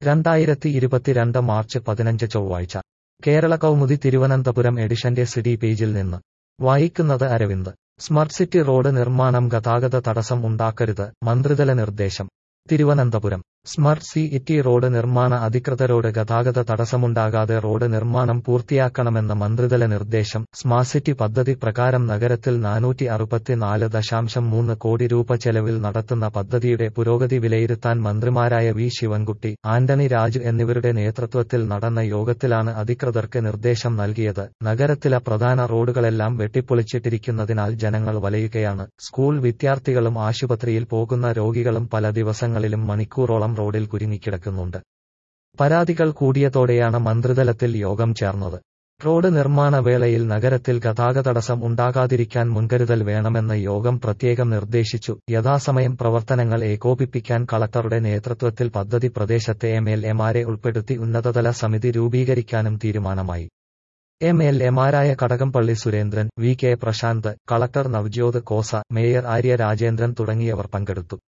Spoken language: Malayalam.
രണ്ടായിരത്തി ഇരുപത്തിരണ്ട് മാർച്ച് പതിനഞ്ച് ചൊവ്വാഴ്ച കേരള കൗമുദി തിരുവനന്തപുരം എഡിഷന്റെ സിഡി പേജിൽ നിന്ന് വായിക്കുന്നത് അരവിന്ദ് സ്മാർട്ട് സിറ്റി റോഡ് നിർമ്മാണം ഗതാഗത തടസ്സം ഉണ്ടാക്കരുത് മന്ത്രിതല നിർദ്ദേശം തിരുവനന്തപുരം സ്മാർട്ട് സിഇടി റോഡ് നിർമ്മാണ അധികൃതരോട് ഗതാഗത തടസ്സമുണ്ടാകാതെ റോഡ് നിർമ്മാണം പൂർത്തിയാക്കണമെന്ന മന്ത്രിതല നിർദ്ദേശം സ്മാർട്ട് സിറ്റി പദ്ധതി പ്രകാരം നഗരത്തിൽ നാനൂറ്റി അറുപത്തിനാല് ദശാംശം മൂന്ന് കോടി രൂപ ചെലവിൽ നടത്തുന്ന പദ്ധതിയുടെ പുരോഗതി വിലയിരുത്താൻ മന്ത്രിമാരായ വി ശിവൻകുട്ടി ആന്റണി രാജു എന്നിവരുടെ നേതൃത്വത്തിൽ നടന്ന യോഗത്തിലാണ് അധികൃതർക്ക് നിർദ്ദേശം നൽകിയത് നഗരത്തിലെ പ്രധാന റോഡുകളെല്ലാം വെട്ടിപ്പൊളിച്ചിട്ടിരിക്കുന്നതിനാൽ ജനങ്ങൾ വലയുകയാണ് സ്കൂൾ വിദ്യാർത്ഥികളും ആശുപത്രിയിൽ പോകുന്ന രോഗികളും പല ദിവസങ്ങളിലും മണിക്കൂറോളം റോഡിൽ കുരുങ്ങിക്കിടക്കുന്നുണ്ട് പരാതികൾ കൂടിയതോടെയാണ് മന്ത്രിതലത്തിൽ യോഗം ചേർന്നത് റോഡ് നിർമ്മാണ വേളയിൽ നഗരത്തിൽ ഗതാഗതടസ്സം ഉണ്ടാകാതിരിക്കാൻ മുൻകരുതൽ വേണമെന്ന് യോഗം പ്രത്യേകം നിർദ്ദേശിച്ചു യഥാസമയം പ്രവർത്തനങ്ങൾ ഏകോപിപ്പിക്കാൻ കളക്ടറുടെ നേതൃത്വത്തിൽ പദ്ധതി പ്രദേശത്തെ എം എൽ എമാരെ ഉൾപ്പെടുത്തി ഉന്നതതല സമിതി രൂപീകരിക്കാനും തീരുമാനമായി എം എൽ എമാരായ Kadakampally Surendran V K Prasanth collector Navjot Khosa mayor Arya Rajendran തുടങ്ങിയവർ പങ്കെടുത്തു